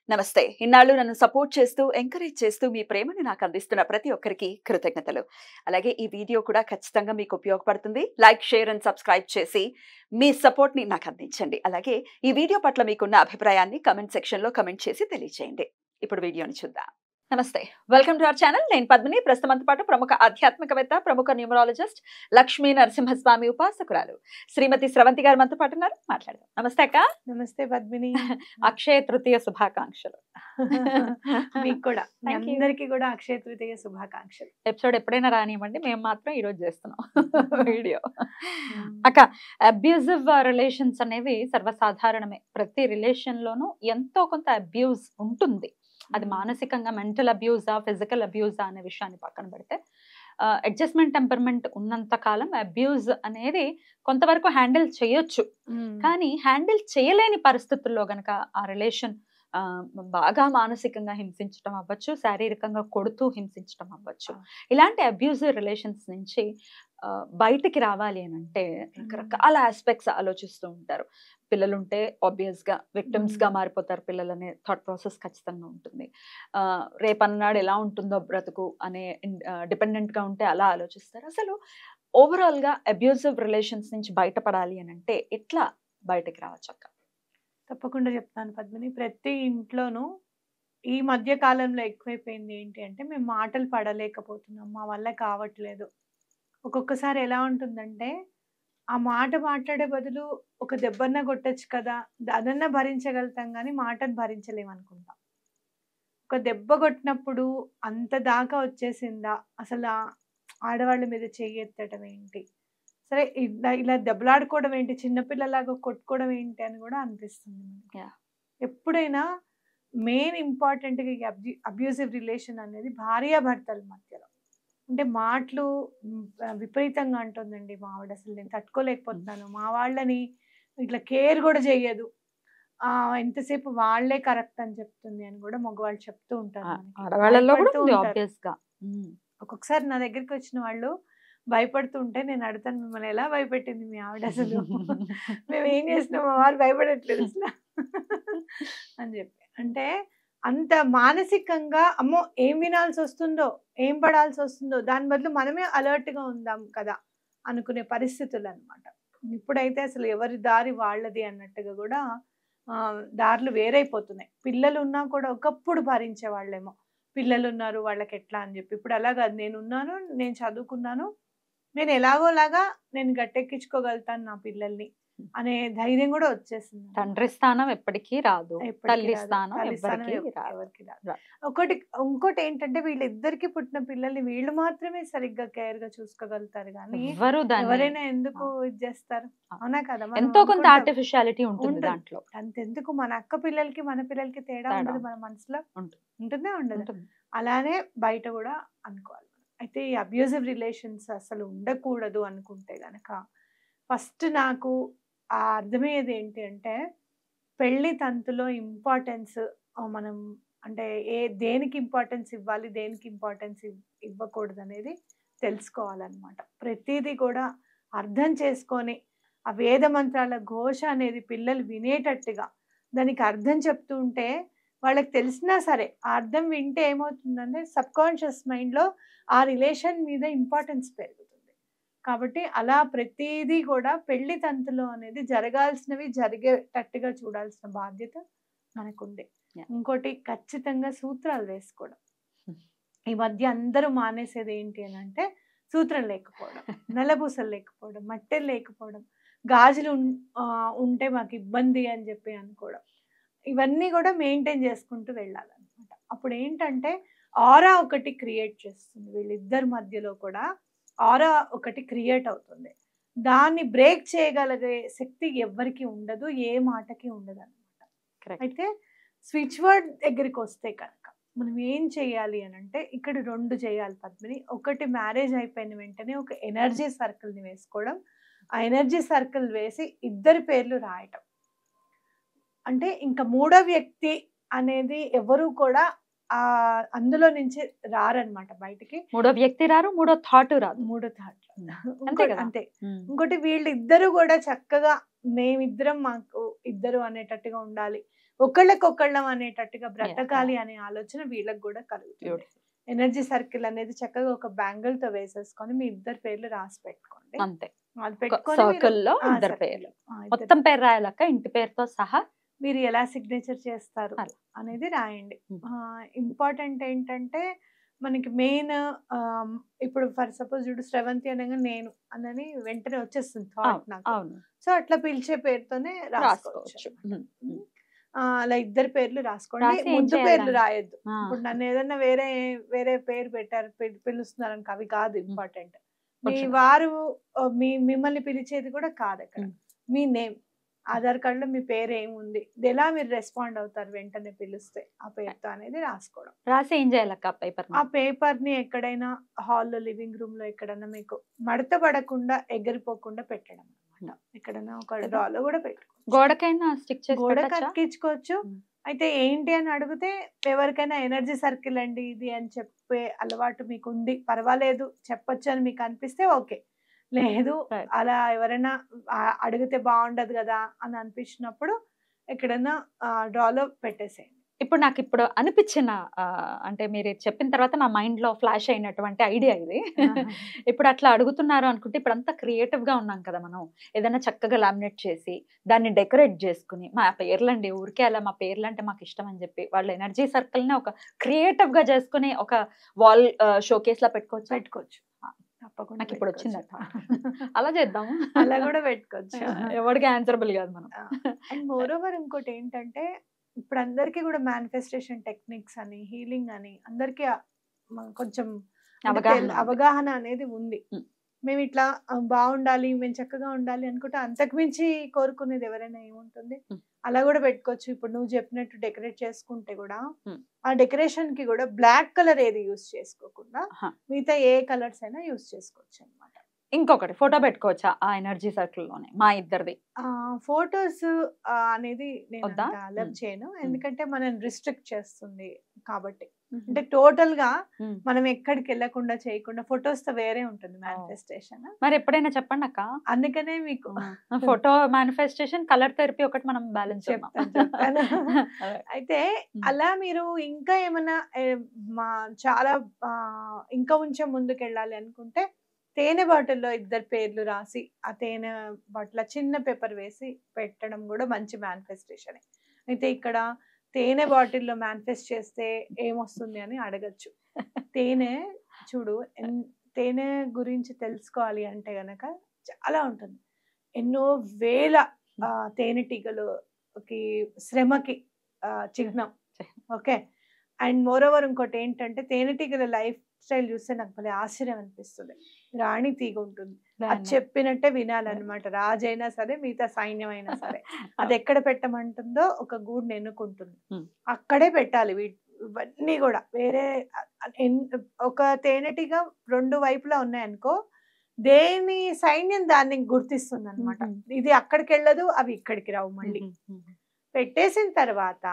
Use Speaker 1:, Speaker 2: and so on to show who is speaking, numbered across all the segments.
Speaker 1: నమస్తే ఇన్నాళ్ళు నన్ను సపోర్ట్ చేస్తూ ఎంకరేజ్ చేస్తూ మీ ప్రేమను నాకు అందిస్తున్న ప్రతి ఒక్కరికి కృతజ్ఞతలు అలాగే ఈ వీడియో కూడా ఖచ్చితంగా మీకు ఉపయోగపడుతుంది లైక్ షేర్ అండ్ సబ్స్క్రైబ్ చేసి మీ సపోర్ట్ ని నాకు అందించండి అలాగే ఈ వీడియో పట్ల మీకున్న అభిప్రాయాన్ని కమెంట్ సెక్షన్ లో కమెంట్ చేసి తెలియజేయండి ఇప్పుడు వీడియోని చూద్దాం నమస్తే వెల్కమ్ టు అవర్ ఛానల్ నేను పద్మిని ప్రస్తుతంతో పాటు ప్రముఖ ఆధ్యాత్మికవేత్త ప్రముఖ న్యూమరాలజిస్ట్ లక్ష్మీ నరసింహస్వామి ఉపాసకురాలు శ్రీమతి స్రవంతి గారు మనతో పాటు ఉన్నారు మాట్లాడదాం నమస్తే అక్క
Speaker 2: నమస్తే పద్మిని
Speaker 1: అక్షయ తృతీయ శుభాకాంక్షలు
Speaker 2: మీకు కూడా మీ
Speaker 1: Thank you.
Speaker 2: అందరికీ కూడా అక్షయ తృతీయ శుభాకాంక్షలు
Speaker 1: ఎపిసోడ్ ఎప్పుడైనా రానివ్వండి మేము మాత్రం ఈరోజు చేస్తున్నాం వీడియో అక్క అబ్యూజివ్ రిలేషన్స్ అనేవి సర్వసాధారణమే ప్రతి రిలేషన్ లోనూ ఎంతో కొంత అబ్యూజ్ ఉంటుంది అది మానసికంగా మెంటల్ అబ్యూజా ఫిజికల్ అబ్యూజా అనే విషయాన్ని పక్కన పెడితే అడ్జస్ట్మెంట్ టెంపర్మెంట్ ఉన్నంత కాలం అబ్యూజ్ అనేది కొంతవరకు హ్యాండిల్ చేయొచ్చు
Speaker 2: మ్మ్.
Speaker 1: కానీ హ్యాండిల్ చేయలేని పరిస్థితుల్లో గనక ఆ రిలేషన్ బాగా మానసికంగా హింసించడం అవ్వచ్చు శారీరకంగా కొడుతూ హింసించడం అవ్వచ్చు
Speaker 2: ఆ.
Speaker 1: ఇలాంటి అబ్యూజివ్ రిలేషన్స్ నుంచి ఆ, బయటికి రావాలి అని అంటే రకరకాల ఆస్పెక్ట్స్ ఆలోచిస్తూ ఉంటారు పిల్లలుంటే ఆబ్వియస్ గా విక్టిమ్స్ గా
Speaker 2: మ్మ్.
Speaker 1: మారిపోతారు పిల్లలు అనే థాట్ ప్రాసెస్ ఖచ్చితంగా ఉంటుంది ఆ, రేపన్నాడు ఎలా ఉంటుందో బ్రతుకు అనే డిపెండెంట్ గా ఉంటే అలా ఆలోచిస్తారు అసలు ఓవరాల్ గా అబ్యూజివ్ రిలేషన్స్ నుంచి బయటపడాలి అని అంటే ఎట్లా బయటకి రావచ్చు అక్క
Speaker 2: తప్పకుండా చెప్తాను పద్మిని ప్రతి ఇంట్లోనూ ఈ మధ్య కాలంలో ఎక్కువైపోయింది ఏంటి అంటే మేము మాటలు పడలేకపోతున్నాం మా వల్ల కావట్లేదు ఒక్కొక్కసారి ఎలా ఉంటుందంటే ఆ మాట మాట్లాడే బదులు ఒక దెబ్బన్న కొట్టచ్చు కదా అదన్నా భరించగలుగుతాం కానీ మాటను భరించలేము అనుకుంటాం ఒక దెబ్బ కొట్టినప్పుడు అంత దాకా వచ్చేసిందా అసలు ఆ ఆడవాళ్ళ మీద చెయ్యెత్తడం ఏంటి సరే ఇలా ఇలా దెబ్బలాడుకోవడం ఏంటి చిన్నపిల్లలాగా కొట్టుకోవడం ఏంటి అని కూడా అనిపిస్తుంది మనకి.
Speaker 1: Yeah.
Speaker 2: ఎప్పుడైనా మెయిన్ ఇంపార్టెంట్ అబ్యూజివ్ రిలేషన్ అనేది భార్యాభర్తల మధ్యలో అంటే మాటలు మ్, విపరీతంగా అంటుందండి మా ఆవిడ అసలు నేను తట్టుకోలేకపోతున్నాను మా వాళ్ళని ఇట్లా కేర్ కూడా చెయ్యదు ఆ ఎంతసేపు వాళ్ళే కరెక్ట్ అని చెప్తుంది అని కూడా మగవాళ్ళు చెప్తూ ఉంటారు మనకి.
Speaker 1: ఆడవాళ్ళలో కూడా
Speaker 2: భయపడుతూ
Speaker 1: ఉంది
Speaker 2: ఉంటారు.
Speaker 1: ఆబ్వియస్ గా
Speaker 2: ఒక్కొక్కసారి నా దగ్గరికి వచ్చిన వాళ్ళు భయపడుతుంటే నేను అడుగుతాను మిమ్మల్ని ఎలా భయపెట్టింది మీ ఆవిడ అసలు మేము ఏం చేసినాం మా వారు భయపడట్లేదు అసలు అని చెప్పి అంటే అంత మానసికంగా అమ్మో ఏం వినాల్సి వస్తుందో ఏం పడాల్సి వస్తుందో దాని బదులు మనమే alert గా ఉందాం కదా అనుకునే పరిస్థితులు అనమాట ఇప్పుడైతే అసలు ఎవరి దారి వాళ్ళది అన్నట్టుగా కూడా ఆ, దారులు వేరైపోతున్నాయి పిల్లలు ఉన్నా కూడా ఒకప్పుడు భరించే వాళ్ళేమో పిల్లలు ఉన్నారు వాళ్ళకి ఎట్లా అని చెప్పి ఇప్పుడు అలా కాదు నేను ఉన్నాను నేను చదువుకున్నాను నేను ఎలాగోలాగా నేను గట్టెక్కించుకోగలుగుతాను నా పిల్లల్ని అనే ధైర్యం కూడా వచ్చేసింది
Speaker 1: తండ్రి స్థానం ఎప్పటికీ రాదు
Speaker 2: ఎప్పటికీ
Speaker 1: తల్లి
Speaker 2: రాదు.
Speaker 1: స్థానం
Speaker 2: తల్లి స్థానం
Speaker 1: ఎవరికి
Speaker 2: ఎవ-
Speaker 1: రాదు
Speaker 2: ఎవరికి రాదు.
Speaker 1: రాదు.
Speaker 2: ఒకటి ఇంకోటి ఏంటంటే వీళ్ళిద్దరికి పుట్టిన పిల్లల్ని వీళ్ళు మాత్రమే సరిగ్గా కేర్ గా చూసుకోగలుగుతారు కానీ
Speaker 1: ఎవ్వరు దాన్ని
Speaker 2: ఎవరైనా ఎందుకు ఇది చేస్తారు
Speaker 1: ఆ.
Speaker 2: అవునా కదా మనం
Speaker 1: ఎంతో కొంత
Speaker 2: అనుకుంటాం.
Speaker 1: ఆర్టిఫిషియాలిటీ ఉంటుంది
Speaker 2: ఉంటుంది.
Speaker 1: దాంట్లో
Speaker 2: అంతెందుకు మన అక్క పిల్లలకి మన పిల్లలకి తేడా
Speaker 1: తేడా
Speaker 2: ఉండదు మన మనసులో
Speaker 1: ఉంటుంది.
Speaker 2: ఉంటుందా ఉండదు
Speaker 1: ఉంటుంది.
Speaker 2: అలానే బయట కూడా అనుకోవాలి అయితే ఈ అబ్యూజివ్ రిలేషన్స్ అసలు ఉండకూడదు అనుకుంటే గనక ఫస్ట్ నాకు ఆ అర్థమయ్యేది ఏంటి అంటే పెళ్లి తంతులో ఇంపార్టెన్స్ మనం అంటే ఏ దేనికి ఇంపార్టెన్స్ ఇవ్వాలి దేనికి ఇంపార్టెన్స్ ఇవ్వకూడదు అనేది తెలుసుకోవాలన్నమాట ప్రతిదీ కూడా అర్థం చేసుకొని ఆ వేద మంత్రాల ఘోష అనేది పిల్లలు వినేటట్టుగా దానికి అర్థం చెప్తూ ఉంటే వాళ్ళకి తెలిసినా సరే ఆ అర్థం వింటే ఏమవుతుందంటే సబ్ కాన్షియస్ మైండ్లో ఆ రిలేషన్ మీద ఇంపార్టెన్స్ పెరుగుతుంది కాబట్టి అలా ప్రతిదీ కూడా పెళ్లి తంతులో అనేది జరగాల్సినవి జరిగేటట్టుగా చూడాల్సిన బాధ్యత మనకుంది
Speaker 1: Yeah.
Speaker 2: ఇంకోటి ఖచ్చితంగా సూత్రాలు వేసుకోవడం
Speaker 1: Hmm.
Speaker 2: ఈ మధ్య అందరూ మానేసేది ఏంటి అని అంటే సూత్రం లేకపోవడం నల్లబూసలు లేకపోవడం మట్టెలు లేకపోవడం గాజులు ఉన్- ఆ, ఉంటే మాకు ఇబ్బంది అని చెప్పి అనుకోవడం ఇవన్నీ కూడా మెయింటైన్ చేసుకుంటూ వెళ్ళాలన్నమాట అప్పుడు ఏంటంటే ఆరా ఒకటి క్రియేట్ చేస్తుంది వీళ్ళిద్దరి మధ్యలో కూడా ఆరా ఒకటి క్రియేట్ అవుతుంది దాన్ని బ్రేక్ చేయగలిగే శక్తి ఎవ్వరికి ఉండదు ఏ మాటకి ఉండదు అనమాట
Speaker 1: Correct.
Speaker 2: అయితే స్విచ్ వర్డ్ దగ్గరికి వస్తే కనుక మనం ఏం చేయాలి అని అంటే ఇక్కడ రెండు చేయాలి పద్మిని ఒకటి మ్యారేజ్ అయిపోయిన వెంటనే ఒక ఎనర్జీ సర్కిల్ని వేసుకోవడం ఆ ఎనర్జీ సర్కిల్ వేసి ఇద్దరి పేర్లు రాయటం అంటే ఇంకా మూడో వ్యక్తి అనేది ఎవరు కూడా ఆ అందులో నుంచి రారనమాట బయటికి
Speaker 1: మూడో వ్యక్తి రారు మూడో థాట్ రాదు
Speaker 2: మూడో థాట్
Speaker 1: అంతే కదా
Speaker 2: అంతే
Speaker 1: ఉమ్.
Speaker 2: ఇంకోటి వీళ్ళిద్దరూ కూడా చక్కగా మేమిద్దరం మాకు ఇద్దరు అనేటట్టుగా ఉండాలి ఒకళ్ళకొకళ్ళం అనేటట్టుగా బ్రతకాలి అనే ఆలోచన వీళ్ళకి కూడా కలుగుతుంది
Speaker 1: Beautiful.
Speaker 2: ఎనర్జీ సర్కిల్ అనేది చక్కగా ఒక బ్యాంగిల్ తో వేసేసుకొని మీ ఇద్దరు పేర్లు రాసి పెట్టుకోండి
Speaker 1: అంతే
Speaker 2: అది పెట్టుకొని మీరు-
Speaker 1: సర్కిల్ లో
Speaker 2: ఆ,
Speaker 1: ఇద్దరు
Speaker 2: circle
Speaker 1: పేర్లు
Speaker 2: లో. ఆ, ఇద్దరు
Speaker 1: మొత్తం పేరు రాయాలక్క ఇంటి పేరుతో సహా
Speaker 2: మీరు ఎలా సిగ్నేచర్ చేస్తారు
Speaker 1: అలా.
Speaker 2: అనేది రాయండి
Speaker 1: Hmm.
Speaker 2: ఇంపార్టెంట్ ఏంటంటే మనకి మెయిన్ ఇప్పుడు ఫర్ సపోజ్ చూడు శ్రవంతి అనగా నేను అన్నని వెంటనే వచ్చేస్తుంది థాట్ నాకు
Speaker 1: అవును
Speaker 2: సో అట్లా పిలిచే పేరుతోనే రాసుకోవచ్చు
Speaker 1: రాసుకోవచ్చు ఉమ్.
Speaker 2: ఆ, అలా ఇద్దరు పేర్లు రాసుకోండి
Speaker 1: రాసి ఏం
Speaker 2: ముద్దు
Speaker 1: చేయాలి
Speaker 2: పేర్లు
Speaker 1: దాన్ని?
Speaker 2: రాయొద్దు
Speaker 1: ఆ,
Speaker 2: ఇప్పుడు నన్ను ఏదన్నా వేరే వేరే పేరు పెట్టారు పిల్- పిలుస్తున్నారు అనుకో అవి కాదు ఇంపార్టెంట్ మీ
Speaker 1: కొంచెం.
Speaker 2: వారు ఆ, మీ మిమ్మల్ని పిలిచేది కూడా కాదు అక్కడ
Speaker 1: ఉమ్.
Speaker 2: మీ నేమ్ ఆధార్ కార్డులో మీ పేరు ఏముంది ఇది ఎలా మీరు రెస్పాండ్ అవుతారు వెంటనే పిలిస్తే ఆ పేరుతో అనేది రాసుకోవడం
Speaker 1: రాసి ఏం చేయాలక్క పేపర్
Speaker 2: ఆ పేపర్ ని ఎక్కడైనా హాల్లో లివింగ్ రూమ్ లో ఎక్కడైనా మీకు మడత పడకుండా ఎగిరిపోకుండా పెట్టడం అనమాట ఎక్కడైనా ఒక
Speaker 1: కదా.
Speaker 2: డ్రా లో కూడా పెట్టుకోవచ్చు
Speaker 1: గోడకైనా స్టిక్ చేసి
Speaker 2: గోడ
Speaker 1: పెట్టచ్చా?
Speaker 2: కక్కించుకోవచ్చు
Speaker 1: ఉమ్.
Speaker 2: అయితే ఏంటి అని అడిగితే ఎవరికైనా ఎనర్జీ సర్కిల్ అండి ఇది అని చెప్పే అలవాటు మీకు ఉంది పర్వాలేదు చెప్పొచ్చు అని మీకు అనిపిస్తే ఓకే లేదు
Speaker 1: Right.
Speaker 2: అలా ఎవరైనా ఆ- అడిగితే బాగుండదు కదా అని అనిపించినప్పుడు ఎక్కడైనా డ్రాలో పెట్టేసేయండి
Speaker 1: ఇప్పుడు నాకు ఇప్పుడు అనిపించిన ఆ, అంటే మీరు ఇది చెప్పిన తర్వాత నా మైండ్ లో ఫ్లాష్ అయినటువంటి ఐడియా ఇది ఇప్పుడు అట్లా అడుగుతున్నారు అనుకుంటే ఇప్పుడు అంతా క్రియేటివ్ గా ఉన్నాం కదా మనం ఏదైనా చక్కగా లామినేట్ చేసి దాన్ని డెకరేట్ చేసుకుని మా పేర్లండి ఊరికే అలా మా పేర్లు అంటే మాకు ఇష్టం అని చెప్పి వాళ్ళ ఎనర్జీ సర్కిల్ ని ఒక క్రియేటివ్ గా చేసుకుని ఒక వాల్ షోకేస్ లా పెట్టుకోవచ్చు
Speaker 2: పెట్టుకోవచ్చు తప్పకుండా
Speaker 1: నాకు ఇప్పుడు
Speaker 2: పెట్టుకోవచ్చు.
Speaker 1: వచ్చిందట అలా చేద్దాము
Speaker 2: అలా కూడా పెట్టుకోవచ్చు
Speaker 1: ఎవరికి ఆన్సరబుల్ కాదు మనం
Speaker 2: అండ్ మోర్ ఓవర్ ఇంకోటి ఏంటంటే ఇప్పుడు అందరికీ కూడా మేనిఫెస్టేషన్ టెక్నిక్స్ అని హీలింగ్ అని అందరికీ ఆ- మ- కొంచెం అంటే
Speaker 1: అవగాహన
Speaker 2: తెల్-
Speaker 1: ఉంది.
Speaker 2: అవగాహన అనేది ఉంది
Speaker 1: ఉమ్.
Speaker 2: మేము ఇట్లా ఆ, బాగుండాలి మేము చక్కగా ఉండాలి అనుకుంటే అంతకు మించి కోరుకునేది ఎవరైనా ఏముంటుంది
Speaker 1: ఉమ్.
Speaker 2: అలా కూడా పెట్టుకోవచ్చు ఇప్పుడు నువ్వు చెప్పినట్టు డెకరేట్ చేసుకుంటే కూడా
Speaker 1: ఉమ్.
Speaker 2: ఆ డెకరేషన్ కి కూడా బ్లాక్ కలర్ ఏది యూస్ చేసుకోకుండా
Speaker 1: ఆహా.
Speaker 2: మిగతా ఏ కలర్స్ అయినా యూస్ చేసుకోవచ్చు అనమాట
Speaker 1: ఇంకొకటి ఫోటో పెట్టుకోవచ్చా ఆ ఎనర్జీ సర్కిల్ లోనే మా ఇద్దరిది
Speaker 2: ఫొటోస్ అనేది నేను
Speaker 1: వద్దా?
Speaker 2: Allow
Speaker 1: um.
Speaker 2: చేయను ఎందుకంటే మనం రిస్ట్రిక్ట్ చేస్తుంది కాబట్టి అంటే టోటల్ గా
Speaker 1: ఉమ్.
Speaker 2: మనం ఎక్కడికి వెళ్ళకుండా చేయకుండా ఫొటోస్ తో వేరే ఉంటుంది మేనిఫెస్టేషన్
Speaker 1: మరి ఎప్పుడైనా చెప్పండి అక్క
Speaker 2: అందుకనే మీకు
Speaker 1: ఫోటో మేనిఫెస్టేషన్ కలర్ థెరపీ ఒకటి మనం బ్యాలెన్స్
Speaker 2: చెప్తాను, చెప్తాను. అయితే
Speaker 1: ఉమ్.
Speaker 2: అలా మీరు ఇంకా ఏమైనా ఏ, మా చాలా ఆ, ఇంకా కొంచెం ముందుకు వెళ్ళాలి అనుకుంటే తేనె బాటిల్లో ఇద్దరు పేర్లు రాసి ఆ తేనె బాటిల్ చిన్న పేపర్ వేసి పెట్టడం కూడా మంచి మేనిఫెస్టేషన్ అయితే ఇక్కడ తేనె బాటిల్లో మేనిఫెస్ట్ చేస్తే ఏమొస్తుంది అని అడగచ్చు తేనె చూడు ఎన్- తేనె గురించి తెలుసుకోవాలి అంటే గనక చాలా ఉంటుంది ఎన్నో వేల ఆ, తేనెటీగలుకి శ్రమకి ఆ, చిహ్నం ఓకే అండ్ మోర్ ఓవర్ ఇంకోటి ఏంటంటే తేనెటీగల లైఫ్ స్టైల్ చూస్తే నాకు భలే ఆశ్చర్యం అనిపిస్తుంది రాణి తీగ ఉంటుంది అది చెప్పినట్టే వినాలన్నమాట రాజైనా సరే మిగతా సైన్యం అయినా సరే అది ఎక్కడ పెట్టమంటుందో ఒక గూడుని ఎన్నుకుంటుంది
Speaker 1: Hmm.
Speaker 2: అక్కడే పెట్టాలి వీ ఇవన్నీ కూడా వేరే అ- ఎన్- ఒక తేనెటీగ రెండు వైపులా ఉన్నాయనుకో దేని సైన్యం దాన్ని గుర్తిస్తుంది అనమాట
Speaker 1: Mhm.
Speaker 2: ఇది అక్కడికి వెళ్ళదు అవి ఇక్కడికి రావు మళ్ళీ పెట్టేసిన తర్వాత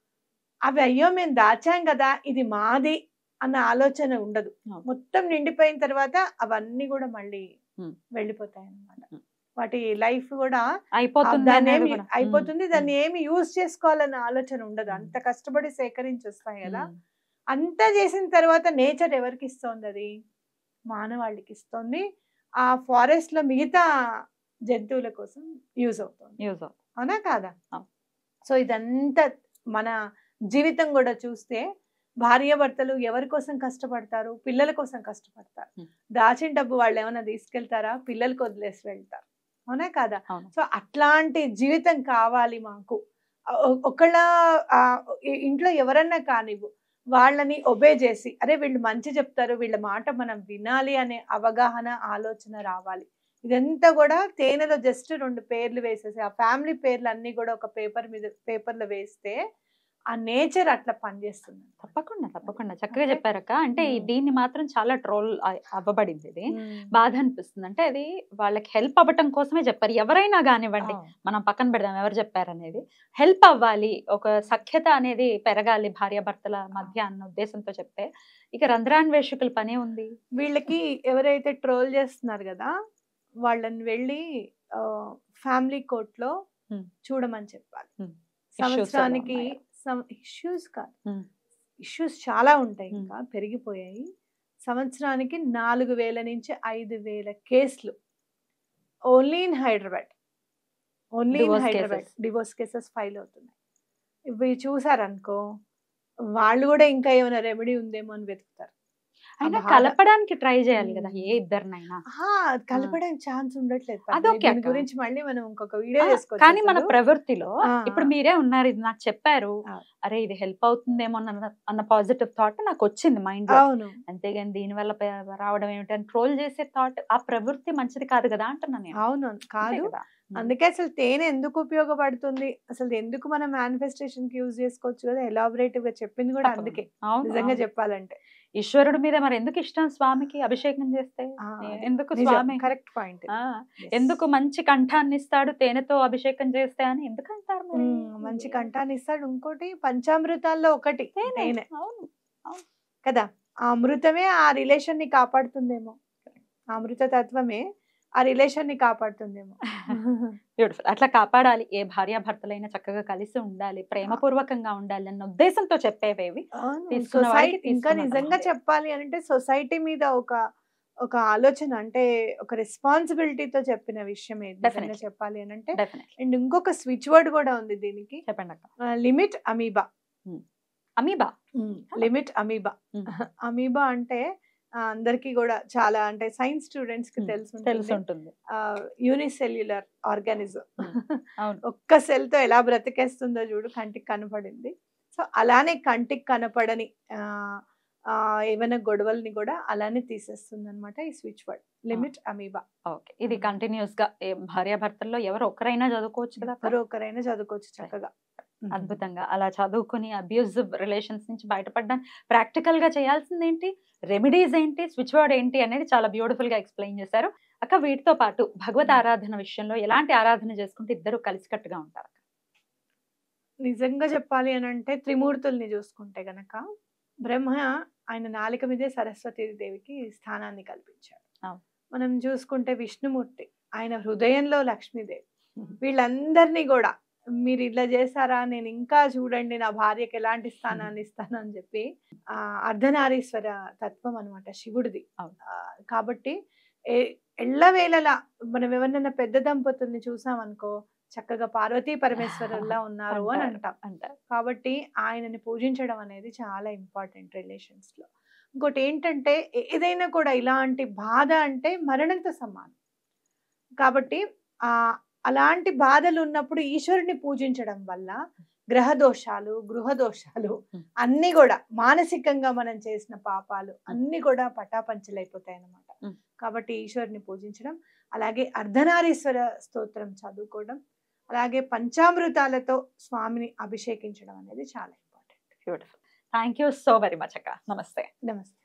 Speaker 2: అవి అయ్యో మేము దాచాం కదా ఇది మాది అన్న ఆలోచన ఉండదు
Speaker 1: అవును.
Speaker 2: మొత్తం నిండిపోయిన తర్వాత అవన్నీ కూడా మళ్ళీ
Speaker 1: Hmm.
Speaker 2: వెళ్ళిపోతాయి అన్నమాట
Speaker 1: Hmm.
Speaker 2: వాటి లైఫ్ కూడా ఆ
Speaker 1: అయిపోతుంది
Speaker 2: దాన్ని
Speaker 1: అనేది
Speaker 2: ఏమి
Speaker 1: కూడా.
Speaker 2: అయిపోతుంది
Speaker 1: ఉమ్,
Speaker 2: దాన్ని ఏమి యూజ్ చేసుకోవాలన్న ఆలోచన ఉండదు
Speaker 1: Hmm.
Speaker 2: అంత కష్టపడి సేకరించి వస్తాయి కదా
Speaker 1: ఉమ్,
Speaker 2: అంతా చేసిన తర్వాత నేచర్ ఎవరికి ఇస్తోంది అది మానవాళికి ఇస్తోంది ఆ ఫారెస్ట్ లో మిగతా జంతువుల కోసం యూజ్ అవుతుంది
Speaker 1: యూజ్ అవుతుంది
Speaker 2: అవునా కాదా
Speaker 1: అవును.
Speaker 2: సో ఇదంతా మన జీవితం కూడా చూస్తే భార్యాభర్తలు ఎవరి కోసం కష్టపడతారు పిల్లల కోసం కష్టపడతారు
Speaker 1: Hmm.
Speaker 2: దాచిన డబ్బు వాళ్ళు ఏమైనా తీసుకెళ్తారా పిల్లలకు వదిలేసి వెళ్తారు అవునా కాదా
Speaker 1: అవును.
Speaker 2: సో అట్లాంటి జీవితం కావాలి మాకు ఒ- ఒకళ్ళ ఆ, ఇ- ఇంట్లో ఎవరన్నా కానివ్వు వాళ్ళని ఒబే చేసి అరే వీళ్ళు మంచి చెప్తారు వీళ్ళ మాట మనం వినాలి అనే అవగాహన ఆలోచన రావాలి ఇదంతా కూడా తేనెలో జస్ట్ రెండు పేర్లు వేసేసి ఆ ఫ్యామిలీ పేర్లు అన్ని కూడా ఒక పేపర్ మీద పేపర్లో వేస్తే ఆ నేచర్ అట్లా పనిచేస్తుంది
Speaker 1: తప్పకుండా తప్పకుండా చక్కగా
Speaker 2: Okay.
Speaker 1: చెప్పారక్క అంటే ఈ
Speaker 2: ఉమ్.
Speaker 1: దీన్ని మాత్రం చాలా ట్రోల్ అవ్వబడింది ఇది బాధ అనిపిస్తుంది అంటే అది వాళ్ళకి హెల్ప్ అవ్వటం కోసమే చెప్పారు ఎవరైనా కానివ్వండి మనం పక్కన పెడదాం ఎవరు చెప్పారనేది హెల్ప్ అవ్వాలి ఒక సఖ్యత అనేది పెరగాలి భార్యాభర్తల మధ్య అన్న ఉద్దేశంతో చెప్తే ఇక రంధ్రాన్వేషకుల పనే ఉంది
Speaker 2: వీళ్ళకి ఎవరైతే ట్రోల్ చేస్తున్నారు కదా వాళ్ళని వెళ్ళి ఫ్యామిలీ కోర్టులో
Speaker 1: Hmm.
Speaker 2: చూడమని చెప్పాలి
Speaker 1: Hmm.
Speaker 2: సంవత్సరానికి ఇష్యూస్ కాదు
Speaker 1: Hmm.
Speaker 2: ఇష్యూస్ చాలా ఉంటాయి
Speaker 1: Hmm.
Speaker 2: ఇంకా పెరిగిపోయాయి సంవత్సరానికి నాలుగు వేల నుంచి ఐదు వేల కేసులు only in Hyderabad only in
Speaker 1: Divorce
Speaker 2: Hyderabad
Speaker 1: cases.
Speaker 2: Divorce cases file అవుతున్నాయి ఇవి చూసారనుకో వాళ్ళు కూడా ఇంకా ఏమైనా రెమెడీ ఉందేమో అని వెతుకుతారు
Speaker 3: అయినా
Speaker 2: బాధ.
Speaker 3: కలపడానికి ట్రై చేయాలి కదా
Speaker 2: ఉమ్.
Speaker 3: ఏ ఇద్దరినైనా
Speaker 2: ఆహా, అది కలపడానికి ఛాన్స్ ఉండట్లేదు
Speaker 3: అది
Speaker 2: పద్మిని.
Speaker 3: ఓకే
Speaker 2: దీని
Speaker 3: అక్క.
Speaker 2: గురించి మళ్ళీ మనం ఇంకొక వీడియో
Speaker 3: ఆ,
Speaker 2: చేసుకోవచ్చు
Speaker 3: కానీ మన
Speaker 2: అసలు.
Speaker 3: ప్రవృత్తిలో
Speaker 2: ఆ.
Speaker 3: ఇప్పుడు మీరే ఉన్నారు ఇది నాకు చెప్పారు
Speaker 2: ఆ.
Speaker 3: అరే ఇది హెల్ప్ అవుతుందేమో అన్న అన్న పాజిటివ్ థాట్ నాకు వచ్చింది మైండ్ లో
Speaker 2: అవును
Speaker 3: అంతేగాని దీని వల్ల ప- రావడం ఏమిటి అని ట్రోల్ చేసే థాట్ ఆ ప్రవృత్తి మంచిది కాదు కదా అంటున్నాను నేను
Speaker 2: అవును
Speaker 3: అంతే
Speaker 2: కాదు
Speaker 3: కదా? ఉమ్.
Speaker 2: అందుకే అసలు తేనె ఎందుకు ఉపయోగపడుతుంది అసలు ఎందుకు మనం మేనిఫెస్టేషన్ కి యూజ్ చేసుకోవచ్చు కదా ఎలాబరేటివ్ గా చెప్పింది కూడా
Speaker 3: తప్పకుండా.
Speaker 2: అందుకే
Speaker 3: అవును,
Speaker 2: నిజంగా
Speaker 3: అవును.
Speaker 2: చెప్పాలంటే
Speaker 3: ఈశ్వరుడి మీద మరి ఎందుకు ఇష్టం స్వామికి అభిషేకం చేస్తే
Speaker 2: ఆ,
Speaker 3: ఏ-
Speaker 2: అదే.
Speaker 3: ఎందుకు స్వామి
Speaker 2: కరెక్ట్ పాయింట్
Speaker 3: ఆ, ఎందుకు మంచి కంఠాన్ని ఇస్తాడు తేనెతో అభిషేకం చేస్తే అని ఎందుకు అంటారు మరి?
Speaker 2: మంచి కంఠాన్ని ఇస్తాడు ఇంకోటి పంచామృతాల్లో ఒకటి
Speaker 3: తేనె
Speaker 2: తేనె
Speaker 3: అవును
Speaker 2: కదా ఆ అమృతమే ఆ రిలేషన్ ని కాపాడుతుందేమో ఆ అమృత తత్వమే ఆ రిలేషన్ ని కాపాడుతుందేమో
Speaker 3: బ్యూటిఫుల్ అట్లా కాపాడాలి ఏ భార్యాభర్తలైనా చక్కగా కలిసి ఉండాలి ప్రేమపూర్వకంగా ఉండాలి అన్న ఉద్దేశంతో చెప్పేవేవి
Speaker 2: అవును,
Speaker 3: తీసుకున్న వాడికి
Speaker 2: సొసైటీ ఇంకా
Speaker 3: తీసుకున్న
Speaker 2: నిజంగా
Speaker 3: తప్పే.
Speaker 2: చెప్పాలి అంటే సొసైటీ మీద ఒక ఒక ఆలోచన అంటే ఒక రెస్పాన్సిబిలిటీతో చెప్పిన విషయం ఏది నిజంగా
Speaker 3: Definitely.
Speaker 2: చెప్పాలి అని అంటే
Speaker 3: డెఫినెట్లీ
Speaker 2: అండ్ ఇంకొక స్విచ్ వర్డ్ కూడా ఉంది దీనికి
Speaker 3: చెప్పండి అక్క
Speaker 2: limit amoeba
Speaker 3: amoeba
Speaker 2: limit amoeba
Speaker 3: Hmm.
Speaker 2: Amoeba అంటే ఆ, అందరికీ కూడా చాలా అంటే సైన్స్ స్టూడెంట్స్ కి
Speaker 3: Hmm.
Speaker 2: తెలుసు
Speaker 3: తెలిసి ఉంటుంది
Speaker 2: యూనిసెల్యులర్ ఆర్గానిజం
Speaker 3: అవును.
Speaker 2: ఒక్క సెల్ తో ఎలా బ్రతికేస్తుందో చూడు కంటికి కనపడింది సో అలానే కంటికి కనపడని ఆ, ఆ, ఏమైనా గొడవల్ని కూడా అలానే తీసేస్తుంది అనమాట ఈ switch word limit amoeba
Speaker 3: okay ఇది కంటిన్యూస్ గా ఏ భార్యాభర్తల్లో ఎవరు ఒకరైనా చదువుకోవచ్చు కదా అక్క?
Speaker 2: ఎవరో ఒకరైనా చదువుకోవచ్చు చక్కగా
Speaker 3: అద్భుతంగా అలా చదువుకుని అబ్యూజివ్ రిలేషన్స్ నుంచి బయటపడడానికి ప్రాక్టికల్ గా చేయాల్సింది ఏంటి రెమెడీస్ ఏంటి స్విచ్ వర్డ్ ఏంటి అనేది చాలా బ్యూటిఫుల్ గా ఎక్స్ప్లెయిన్ చేశారు అక్క వీటితో పాటు భగవత్ ఆరాధన విషయంలో ఎలాంటి ఆరాధన చేసుకుంటే ఇద్దరు కలిసికట్టుగా ఉంటారు అక్క?
Speaker 2: నిజంగా చెప్పాలి అని అంటే త్రిమూర్తుల్ని చూసుకుంటే గనక బ్రహ్మ ఆయన నాలిక మీదే సరస్వతి దేవికి స్థానాన్ని కల్పించాడు
Speaker 3: అవును.
Speaker 2: మనం చూసుకుంటే విష్ణుమూర్తి ఆయన హృదయంలో లక్ష్మీదేవి వీళ్ళందరినీ కూడా మీరు ఇట్లా చేశారా నేను ఇంకా చూడండి నా భార్యకి ఎలాంటి స్థానాన్ని ఇస్తాను అని చెప్పి ఆ అర్ధనారీశ్వర తత్వం అనమాట శివుడిది
Speaker 3: అవును.
Speaker 2: ఆ, కాబట్టి ఏ- ఎల్లవేళలా మనం ఎవరినైనా పెద్ద దంపతుల్ని చూసామనుకో చక్కగా పార్వతీ పరమేశ్వరుల్లా ఉన్నారు అని
Speaker 3: అంటారు.
Speaker 2: అంటాం
Speaker 3: అంటారు
Speaker 2: కాబట్టి ఆయనని పూజించడం అనేది చాలా ఇంపార్టెంట్ రిలేషన్స్ లో ఇంకోటి ఏంటంటే ఏదైనా కూడా ఇలాంటి బాధ అంటే మరణంతో సమానం కాబట్టి ఆ అలాంటి బాధలు ఉన్నప్పుడు ఈశ్వరుని పూజించడం వల్ల గ్రహ దోషాలు గృహ దోషాలు
Speaker 3: Hmm.
Speaker 2: అన్ని కూడా మానసికంగా మనం చేసిన పాపాలు అన్ని కూడా పటాపంచలైపోతాయి అన్నమాట
Speaker 3: Hmm.
Speaker 2: కాబట్టి ఈశ్వరుని పూజించడం అలాగే అర్ధనారీశ్వర స్తోత్రం చదువుకోవడం అలాగే పంచామృతాలతో స్వామిని అభిషేకించడం అనేది చాలా important
Speaker 3: beautiful thank you so very much అక్క నమస్తే
Speaker 2: నమస్తే